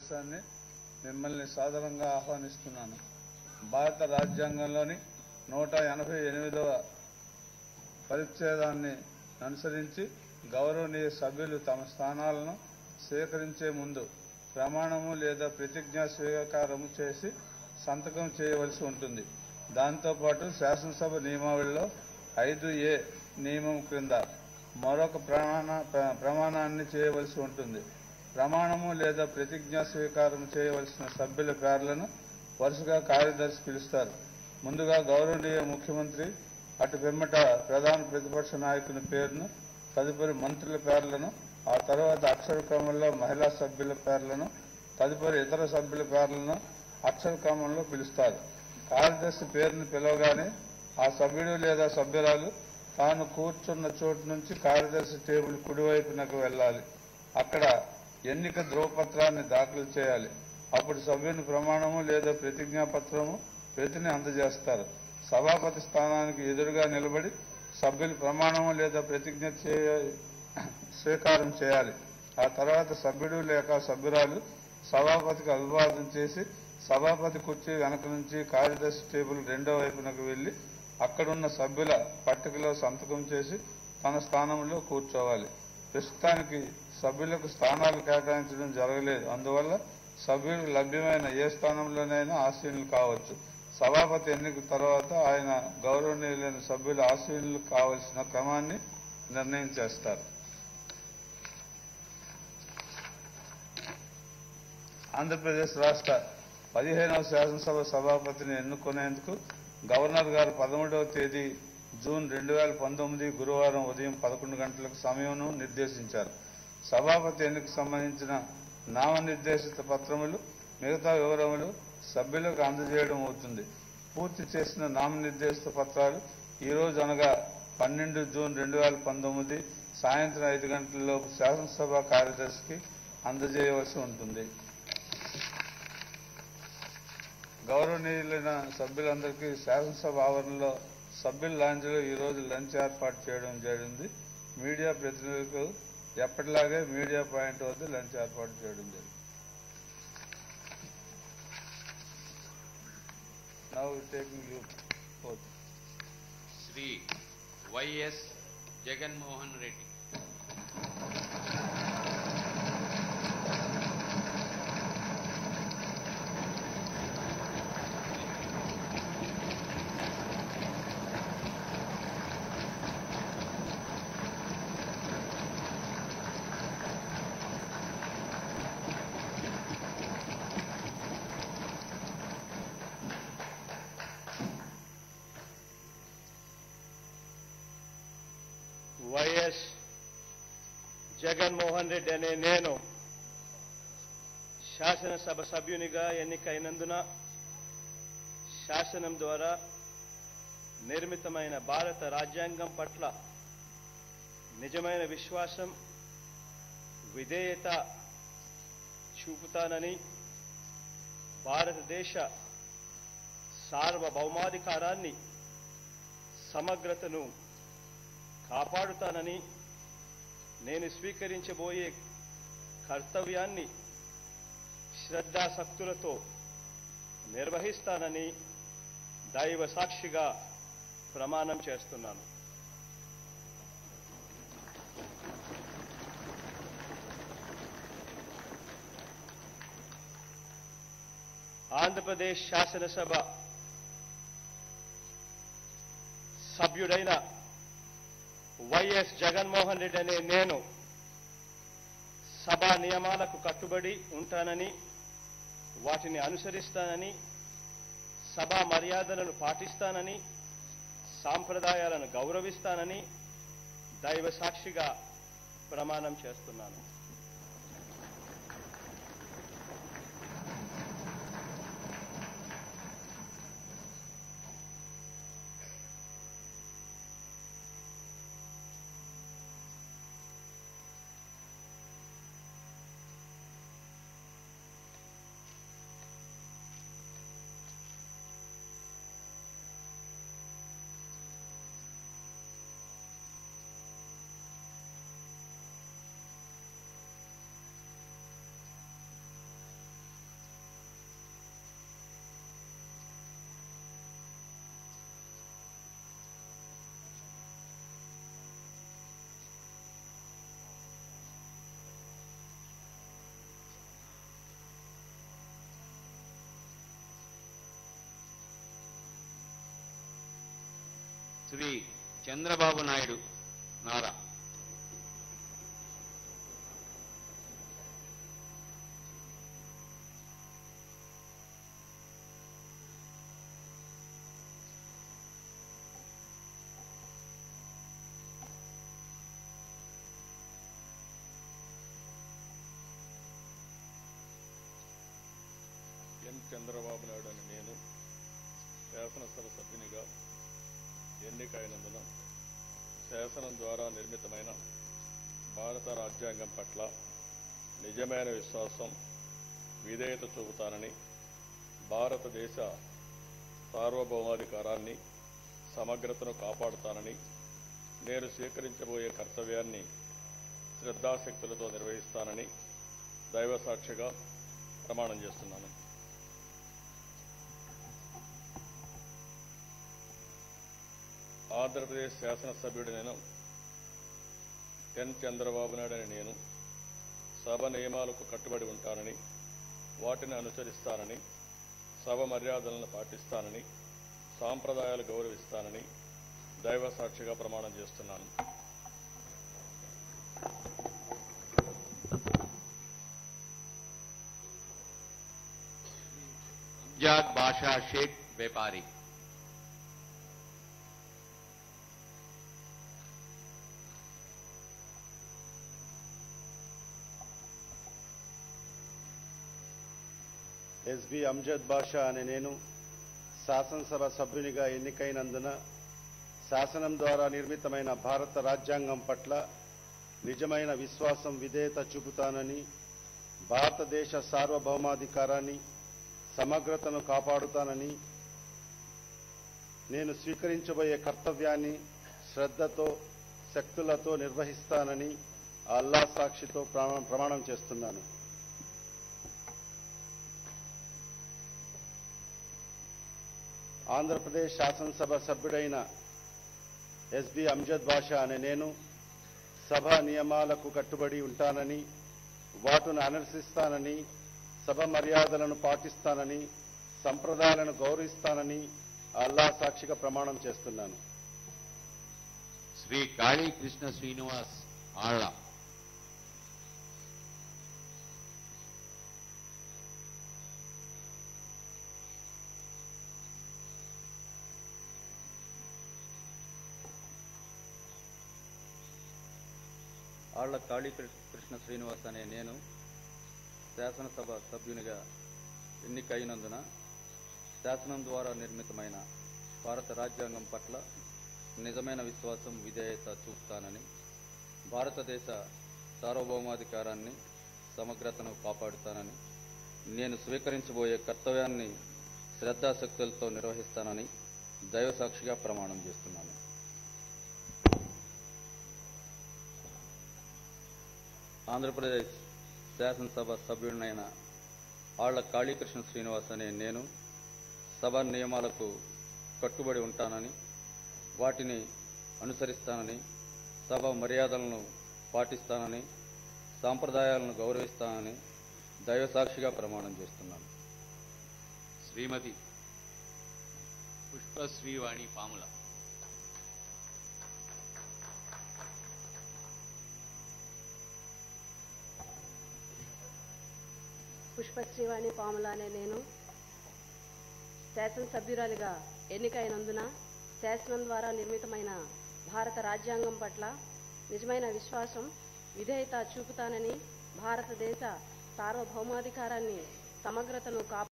సమావేశాన్ని మిమ్మల్ని సాదరంగా ఆహ్వానిస్తున్నాను భారత రాజ్యాంగంలోని నూట ఎనభై ఎనిమిదవ పరిచ్ఛేదాన్ని అనుసరించి గౌరవనీయ సభ్యులు తమ స్థానాలను స్వీకరించే ముందు ప్రమాణము లేదా ప్రతిజ్ఞా స్వీకారము చేసి సంతకం చేయవలసి ఉంటుంది దాంతోపాటు శాసనసభ నియమావళిలో ఐదు ఏ నియమం క్రింద మరొక ప్రమాణ ప్ర- ప్రమాణాన్ని చేయవలసి ఉంటుంది ప్రమాణము లేదా ప్రతిజ్ఞా స్వీకారం చేయవలసిన సభ్యుల పేర్లను వరుసగా కార్యదర్శి పిలుస్తారు ముందుగా గౌరవనీయ ముఖ్యమంత్రి అటు పిమ్మట ప్రధాన ప్రతిపక్ష నాయకుని పేరును తదుపరి మంత్రుల పేర్లను ఆ తర్వాత అక్షర క్రమంలో మహిళా సభ్యుల పేర్లను తదుపరి ఇతర సభ్యుల పేర్లను అక్షర క్రమంలో పిలుస్తారు కార్యదర్శి పేరును పిలవగానే ఆ సభ్యుడు లేదా సభ్యురాలు తాను కూర్చున్న చోటు నుంచి కార్యదర్శి టేబుల్ కుడివైపునకు వెళ్ళాలి అక్కడ ఎన్నిక ధ్రువపత్రాన్ని దాఖలు చేయాలి అప్పుడు సభ్యుని ప్రమాణము లేదా ప్రతిజ్ఞా పత్రము ప్రతిని అందజేస్తారు సభాపతి స్థానానికి ఎదురుగా నిలబడి సభ్యులు ప్రమాణము లేదా ప్రతిజ్ఞ చేయ స్వీకారం చేయాలి ఆ తర్వాత సభ్యుడు లేక సభ్యురాలు సభాపతికి అభివాదం చేసి సభాపతి కుర్చీ వెనక నుంచి కార్యదర్శి టేబుల్ రెండో వైపునకు వెళ్లి అక్కడున్న సభ్యుల పట్టికలో సంతకం చేసి తన స్థానంలో కూర్చోవాలి ప్రస్తుతానికి సభ్యులకు స్థానాలు కేటాయించడం జరగలేదు అందువల్ల సభ్యులకు లభ్యమైన ఏ స్థానంలోనైనా ఆసీనులు కావచ్చు సభాపతి ఎన్నిక తర్వాత ఆయన గౌరవనీయులైన సభ్యుల ఆసీనులు కావలసిన క్రమాన్ని నిర్ణయం చేస్తారు ఆంధ్రప్రదేశ్ రాష్ట్ర పదిహేనవ శాసనసభ సభాపతిని ఎన్నుకునేందుకు గవర్నర్ గారు పదమూడవ తేదీ జూన్ రెండు వేల పంతొమ్మిది గురువారం ఉదయం పదకొండు గంటలకు సమయంను నిర్దేశించారు సభాపతి ఎన్నికకు సంబంధించిన నామనిర్దేశిత పత్రములు మిగతా వివరములు సభ్యులకు అందజేయడం అవుతుంది పూర్తి చేసిన నామనిర్దేశిత పత్రాలు ఈ రోజు అనగా పన్నెండు జూన్ రెండు వేల పంతొమ్మిది సాయంత్రం ఐదు గంటలలోపు శాసనసభ కార్యదర్శికి అందజేయవలసి ఉంటుంది గౌరవనీయులైన సభ్యులందరికీ శాసనసభ ఆవరణలో సభ్యుల లాంజ్లో ఈ రోజు లంచ్ ఏర్పాటు చేయడం జరిగింది మీడియా ప్రతినిధులకు ఎప్పటిలాగే మీడియా పాయింట్ వద్ద లంచ్ ఏర్పాటు చేయడం జరిగింది now taking you forth Shri YS Jaganmohan Reddy YS Jaganmohan Reddy అనే నేను శాసనసభ సభ్యునిగా ఎన్నికైనందున శాసనం ద్వారా నిర్మితమైన భారత రాజ్యాంగం పట్ల నిజమైన విశ్వాసం విధేయత చూపుతానని భారతదేశ సార్వభౌమాధికారాన్ని సమగ్రతను కాపాడుతానని నేను స్వీకరించబోయే కర్తవ్యాన్ని శ్రద్ధాసక్తులతో నిర్వహిస్తానని దైవ సాక్షిగా ప్రమాణం చేస్తున్నాను ఆంధ్రప్రదేశ్ శాసనసభ సభ్యుడైన వైఎస్ జగన్మోహన్ రెడ్డి అనే నేను సభా నియమాలకు కట్టుబడి ఉంటానని వాటిని అనుసరిస్తానని సభా మర్యాదలను పాటిస్తానని సాంప్రదాయాలను గౌరవిస్తానని దైవ సాక్షిగా ప్రమాణం చేస్తున్నాను శ్రీ చంద్రబాబు నాయుడు నారా ఎన్ చంద్రబాబు నాయుడు అని నేను శాసనసభ సభ్యునిగా ఎన్నికైనందున శాసనం ద్వారా నిర్మితమైన భారత రాజ్యాంగం పట్ల నిజమైన విశ్వాసం విధేయత చూపుతానని భారతదేశ సార్వభౌమాధికారాన్ని సమగ్రతను కాపాడుతానని నేను స్వీకరించబోయే కర్తవ్యాన్ని శ్రద్ధాశక్తులతో నిర్వహిస్తానని దైవసాక్షిగా ప్రమాణం చేస్తున్నాను ఆంధ్రప్రదేశ్ శాసనసభ్యుడు నేను ఎన్ చంద్రబాబు నాయుడు అని నేను సభ నియమాలకు కట్టుబడి ఉంటానని వాటిని అనుసరిస్తానని సభ మర్యాదలను పాటిస్తానని సాంప్రదాయాలు గౌరవిస్తానని దైవ సాక్షిగా ప్రమాణం చేస్తున్నాను అంజాద్ బాషా షేక్ వ్యాపారి ఎస్బి అమ్జద్ బాషా అనే నేను శాసనసభ సభ్యునిగా ఎన్నికైనందున శాసనం ద్వారా నిర్మితమైన భారత రాజ్యాంగం పట్ల నిజమైన విశ్వాసం విధేయత చూపుతానని భారతదేశ సార్వభౌమాధికారాన్ని సమగ్రతను కాపాడుతానని నేను స్వీకరించబోయే కర్తవ్యాన్ని శ్రద్ధతో శక్తులతో నిర్వహిస్తానని ఆ అల్లా సాక్షితో ప్రమాణం ప్రమాణం చేస్తున్నాను ఆంధ్రప్రదేశ్ శాసనసభ సభ్యుడైన ఎస్బి అమ్జద్ బాషా అనే నేను సభ నియమాలకు కట్టుబడి ఉంటానని వాటిని అనుసరిస్తానని సభ మర్యాదలను పాటిస్తానని సంప్రదాయాలను గౌరవిస్తానని అల్లా సాక్షిగా ప్రమాణం చేస్తున్నాను శ్రీ కాళీ కృష్ణ శ్రీనివాస్ ఆళ్ళ ఆళ్ల కాళీ కృ- కృష్ణ శ్రీనివాస్ అనే నేను శాసనసభ సభ్యునిగా ఎన్నికైనందున శాసనం ద్వారా నిర్మితమైన భారత రాజ్యాంగం పట్ల నిజమైన విశ్వాసం విధేయత చూపుతానని భారతదేశ సార్వభౌమాధికారాన్ని సమగ్రతను కాపాడుతానని నేను స్వీకరించబోయే కర్తవ్యాన్ని శ్రద్ధాశక్తులతో నిర్వహిస్తానని దైవసాక్షిగా ప్రమాణం చేస్తున్నాను ఆంధ్రప్రదేశ్ శాసనసభ సభ్యుడినైన ఆళ్ల కాళీకృష్ణ శ్రీనివాస్ అనే నేను సభ నియమాలకు కట్టుబడి ఉంటానని వాటిని అనుసరిస్తానని సభ మర్యాదలను పాటిస్తానని సాంప్రదాయాలను గౌరవిస్తానని దైవసాక్షిగా ప్రమాణం చేస్తున్నాను శ్రీమతి పుష్పశ్రీవాణి పాముల పుష్పశ్రీవాణి పాముల అనే నేను శాసనసభ్యురాలిగా ఎన్నికైనందున శాసనం ద్వారా నిర్మితమైన భారత రాజ్యాంగం పట్ల నిజమైన విశ్వాసం విధేయత చూపుతానని భారతదేశ సార్వభౌమాధికారాన్ని సమగ్రతను కాపాడు